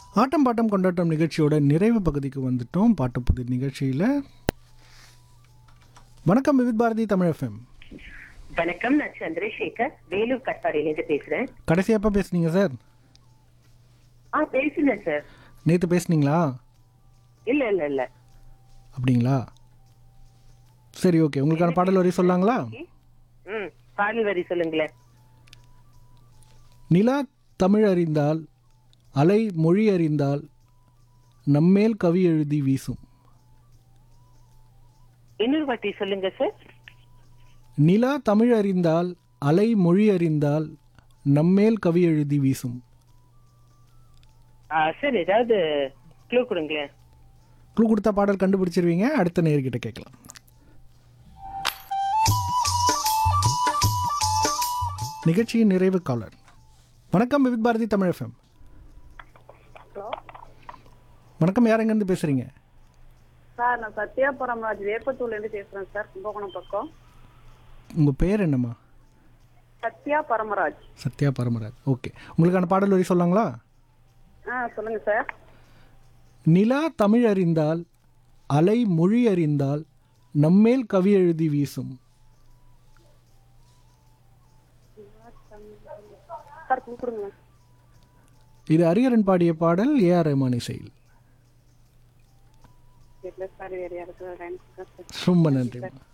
ஆட்டம் bottom கொண்டாட்டம் நிகழ்ச்சியோட நிறைவு பகுதிக்கு வந்துட்டோம் பாட்டு புது நிகழ்ச்சியில் வணக்கம் விவித் பாரதி தமிழ் எஃப்எம் வணக்கம் நான் சந்திரசேகர் வேலூர் கட்பாடியிலேருந்து பேசுறேன் கடைசி எப்போ பேசுனீங்க சார் ஆ பேசுனேன் சார் நேற்று பேசுனீங்களா இல்ல இல்ல இல்ல அப்படிங்களா சரி ஓகே உங்களுக்கான பாடல் வரி சொல்லாங்களா ம் பாடல் வரி சொல்லுங்களேன் நிலா தமிழ் அறிந்தால் அலை மொழி அறிந்தால் நம்மேல் கவி எழுதி வீசும் இன்னொரு வாட்டி சொல்லுங்க சார் நிலா தமிழ் அறிந்தால் அலை மொழி அறிந்தால் நம்மேல் கவி எழுதி வீசும் ஆ, சார் ஏதாவது க்ளூ கொடுங்களேன் க்ளூ கொடுத்த பாடல் கண்டுபிடிச்சிருவீங்க அடுத்த நேர்கிட்ட கேட்கலாம் நிகழ்ச்சியின் நிறைவு காலர் வணக்கம் விவித் பாரதி தமிழ் எஃப்எம் வணக்கம் யார் எங்கேருந்து பேசுறீங்க சார் நான் சத்யாபுரம் ராஜ் வேப்பத்தூர்லேருந்து பேசுகிறேன் சார் கும்பகோணம் பக்கம் உங்கள் பேர் என்னம்மா சத்யா பரமராஜ் சத்யா பரமராஜ் ஓகே உங்களுக்கான பாடல் வரி சொல்லாங்களா ஆ சொல்லுங்கள் சார் நிலா தமிழ் அறிந்தால் அலை மொழி அறிந்தால் நம்மேல் கவி எழுதி வீசும் சார் கூப்பிடுங்க இது அரியரன் பாடிய பாடல் ஏஆர் ரஹ்மான் இசையில் இல்லை சார் வேறு யாருக்கு லைன் கொடுங்க சார் ரொம்ப நன்றி